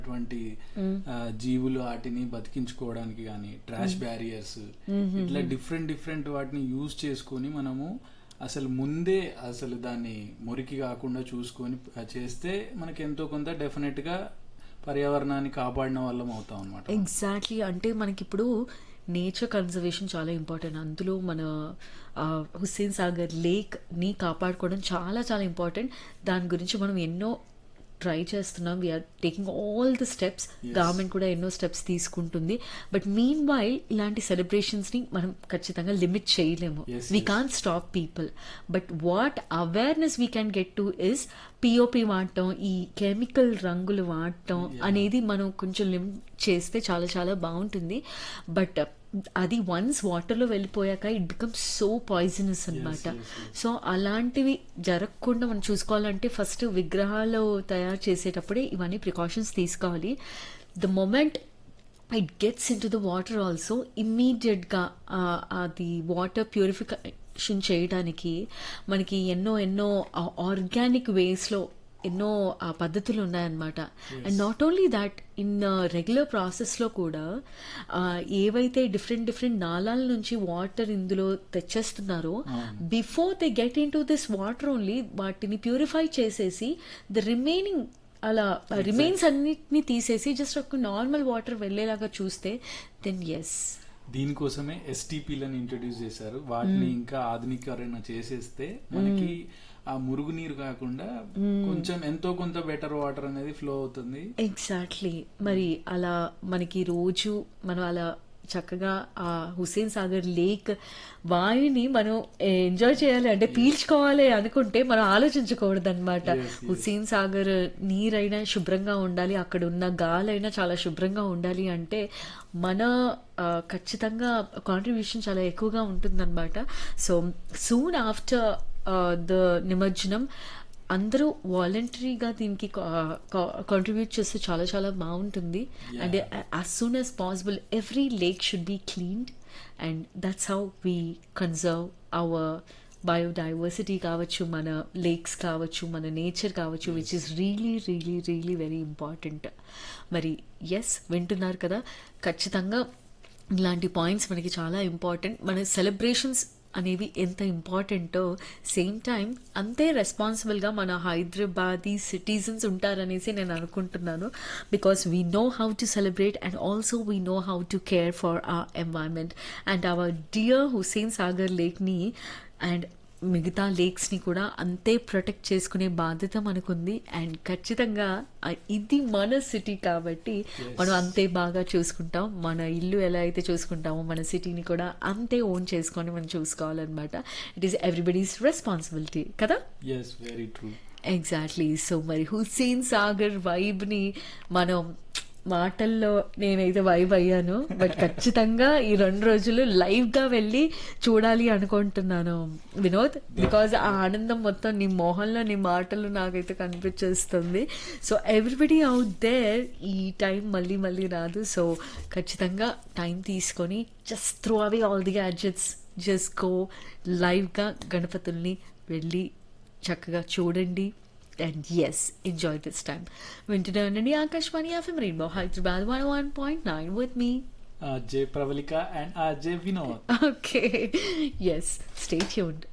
అటువంటి ఆ, జీవులు వాటిని బతికించుకోవడానికి కానీ ట్రాష్ బ్యారియర్స్ ఇట్లా డిఫరెంట్ డిఫరెంట్ వాటిని యూజ్ చేసుకొని మనము అసలు ముందే అసలు దాన్ని మురికి కాకుండా చూసుకొని ఆ, చేస్తే మనకి ఎంతో కొంత డెఫినెట్ గా పర్యావరణాన్ని కాపాడిన వాళ్ళం అవుతాం అనమాట ఎగ్జాక్ట్లీ అంటే మనకి ఇప్పుడు నేచర్ కన్జర్వేషన్ చాలా ఇంపార్టెంట్ అందులో మన ఆ, హుస్సేన్ సాగర్ లేక్ ని కాపాడుకోవడం చాలా చాలా ఇంపార్టెంట్ దాని గురించి మనం ఎన్నో ట్రై చేస్తున్నాం we are taking all the steps government కూడా ఎన్నో స్టెప్స్ తీసుకుంటుంది బట్ మీన్ వైల్ ఇలాంటి సెలబ్రేషన్స్ ని మనం ఖచ్చితంగా లిమిట్ చేయలేము Yes, we yes. Can't stop people but what awareness we can get to is POP వాడటం ఈ కెమికల్ రంగులు వాడటం అనేది మనం కొంచెం లిమిట్ చేస్తే చాలా చాలా బాగుంటుంది బట్ అది వన్స్ వాటర్లో వెళ్ళిపోయాక ఇట్ బికమ్స్ సో పాయిజనస్ అనమాట yes, సో అలాంటివి జరగకుండా మనం చూసుకోవాలంటే ఫస్ట్ విగ్రహాలు తయారు చేసేటప్పుడే ఇవన్నీ ప్రికాషన్స్ తీసుకోవాలి the moment it gets into the water also ఇమ్మీడియట్గా అది వాటర్ ప్యూరిఫికేషన్ చేయడానికి మనకి ఎన్నో ఎన్నో ఆర్గానిక్ వేస్లో ఎన్నో ఆ, పద్ధతులు ఉన్నాయన్నమాట and not only that in regular ప్రాసెస్లో కూడా ఆ, ఏవైతే డిఫరెంట్ డిఫరెంట్ నాళాల నుంచి వాటర్ ఇందులో తెచ్చేస్తున్నారో before they get into this water only వాటిని ప్యూరిఫై చేసేసి ద రిమైనింగ్ అలా రిమైన్స్ అన్నిటిని తీసేసి జస్ట్ ఒక నార్మల్ వాటర్ వెళ్ళేలాగా చూస్తే దెన్ ఎస్ దీనికోసమే ఎస్టీపీలను ఇంట్రడ్యూస్ చేశారు వాటిని ఇంకా ఆధునీకరణ చేసేస్తే మనకి ఆ మురుగునీరు కాకుండా కొంచెం ఎంతో కొంత బెటర్ వాటర్ అనేది ఫ్లో అవుతుంది ఎగ్జాక్ట్లీ మరి అలా మనకి రోజు మనం అలా చక్కగా ఆ హుస్సేన్ సాగర్ లేక్ వాయుని మనం ఎంజాయ్ చేయాలి అంటే పీల్చుకోవాలి అనుకుంటే మనం ఆలోచించకూడదు అనమాట Yes, yes. హుస్సేన్ సాగర్ నీరైనా శుభ్రంగా ఉండాలి అక్కడ ఉన్న గాలైనా చాలా శుభ్రంగా ఉండాలి అంటే మన ఆ, ఖచ్చితంగా కాంట్రిబ్యూషన్ చాలా ఎక్కువగా ఉంటుందన్నమాట సో సూన్ ఆఫ్టర్ ద నిమజ్జనం అందరూ వాలంటరీగా దీనికి కాంట్రిబ్యూట్ చేస్తే చాలా చాలా బాగుంటుంది and as soon as possible every lake should be cleaned and that's how we conserve our biodiversity కావచ్చు మన లేక్స్ కావచ్చు మన నేచర్ కావచ్చు which is really really really very important మరి ఎస్ వింటున్నారు కదా ఖచ్చితంగా ఇలాంటి పాయింట్స్ మనకి చాలా ఇంపార్టెంట్ మన సెలబ్రేషన్స్ అనేవి ఎంత ఇంపార్టెంటో సేమ్ టైం అంతే రెస్పాన్సిబుల్గా మన హైదరాబాదీ సిటిజన్స్ ఉంటారనేసి నేను అనుకుంటున్నాను because we know how to celebrate and also we know how to care for uh environment and our dear Hussain Sagar లేక్ని అండ్ మిగతా లేక్స్ని కూడా అంతే ప్రొటెక్ట్ చేసుకునే బాధ్యత మనకుంది అండ్ ఖచ్చితంగా ఆ ఇది మన సిటీ కాబట్టి మనం అంతే బాగా చూసుకుంటాం మన ఇల్లు ఎలా అయితే చూసుకుంటామో మన సిటీని కూడా అంతే ఓన్ చేసుకొని మనం చూసుకోవాలన్నమాట ఇట్ ఈస్ ఎవ్రీబడీస్ రెస్పాన్సిబిలిటీ కదా yes very true exactly so మరి హుస్సేన్ సాగర్ వైబ్ని మనం మాటల్లో నేనైతే వైబ్ అయ్యాను బట్ ఖచ్చితంగా ఈ రెండు రోజులు లైవ్ గా వెళ్ళి చూడాలి అనుకుంటున్నాను వినోద్ బికాజ్ ఆ ఆనందం మొత్తం నీ మొహంలో నీ మాటలు నాకైతే కనిపించేస్తుంది సో ఎవ్రీబడి అవుట్ దేర్ ఈ టైం మళ్ళీ మళ్ళీ రాదు సో ఖచ్చితంగా టైం తీసుకొని just through away all the gadgets just go లైవ్గా గణపతుల్ని వెళ్ళి చక్కగా చూడండి and yes enjoy this time వింటూనే ఉండండి Akashvani FM rainbow Hyderabad one one point nine with me J Pravalika and J Vinod okay yes stay tuned